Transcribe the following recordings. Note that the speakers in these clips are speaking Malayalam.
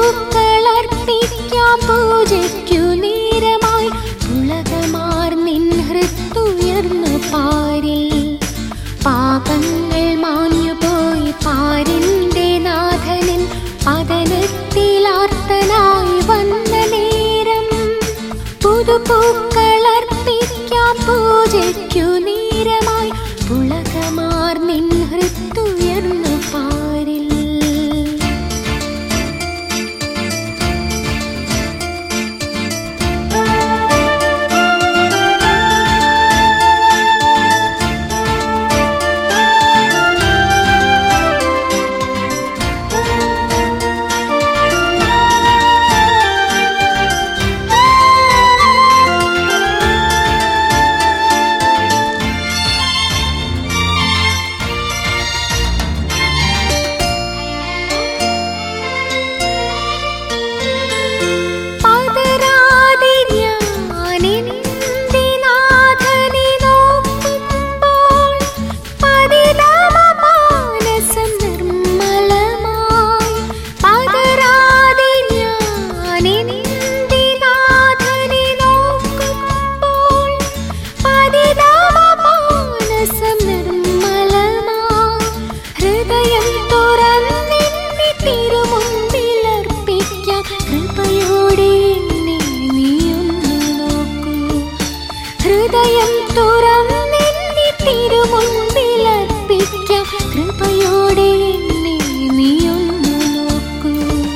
പുതുപൂക്കളർപ്പിക്കാം പൂജയ്ക്കു നേരമായി ഉലകമാർ നിൻ ഹൃത്തുയർന്നു പാരിൽ പാപങ്ങൾ മാഞ്ഞുപോയി പാരിന്റെ നാഥനിൻ പതനത്തിലാർത്തനായി വന്ന നേരം പുതുപൂക്കളർപ്പിക്കാം പൂജയ്ക്കു നേരമായി ഉലകമാർ നിൻ ഹൃത്തുയർന്നു പാരിൽ പതരാതെ ഞാനെന്റെ നാഥനെ നോക്കുമ്പോൾ പതിതമമാനസം നിർമ്മലമായി. പതരാതെ ഞാനെന്റെ നാഥനെ നോക്കുമ്പോൾ പതിതമമാനസം നിർമ്മലമായി. ഹൃദയം തുറന്നെന്നെ തിരുമുമ്പിലർപ്പിക്കാം കൃപയോടെ എന്നെ നീയൊന്നു നോക്കൂ ഹൃദയം തുറന്നെന്നെ തിരുമുമ്പിലർപ്പിക്കാം കൃപയോടെ എന്നെ നീയൊന്നു നോക്കൂ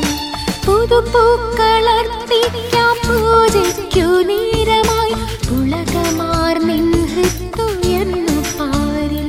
പുതുപൂക്കളർപ്പിക്കാം പൂജയ്ക്കു നേരമായി ഉലകമാർ നിൻ ഹൃത്തുയർന്നു പാരിൽ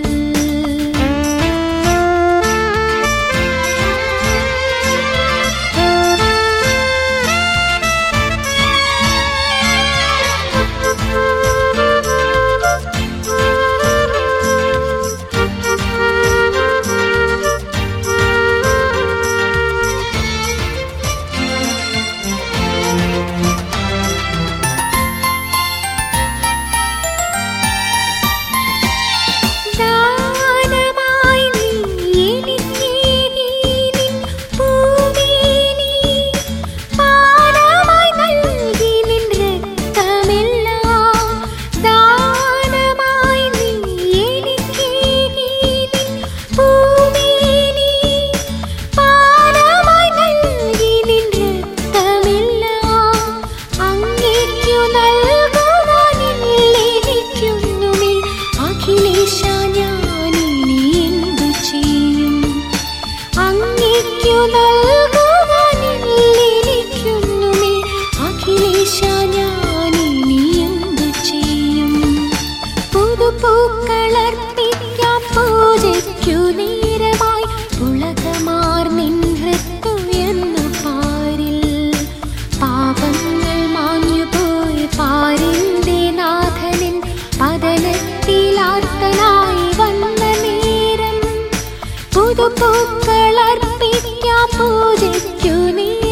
ദാനമായി നീ എനിക്കേകി നിൻ പൂമേനി പാനമായി നൽകി നിൻ രക്തമെല്ലാം ദാനമായി നീ എനിക്കേകി നിൻ പൂമേനി പാനമായി നൽകി നിൻ രക്തമെല്ലാം അങ്ങേക്കു നൽകുവാനില്ലെനിക്കൊന്നുമേ അഖിലേശ ഞാനിനി എന്തു ചെയ്യും അങ്ങേക്കു നൽകുവാനില്ലെനിക്കൊന്നുമേ അഖിലേശ ഞാനിനി എന്തു ചെയ്യും പുതുപൂക്കളർപ്പിക്കാം പൂജയ്ക്കു നേരമായി ഉലകമാർ നിൻ ഹൃത്തുയർന്നു പാരിൽ പാപങ്ങൾ മാഞ്ഞുപോയി പാരിന്റെ നാഥനിൻ പതനത്തിലാർത്തനായി വന്ന നേരം പുതുപൂക്കളർപ്പിക്കാം പൂജയ്ക്കു നീ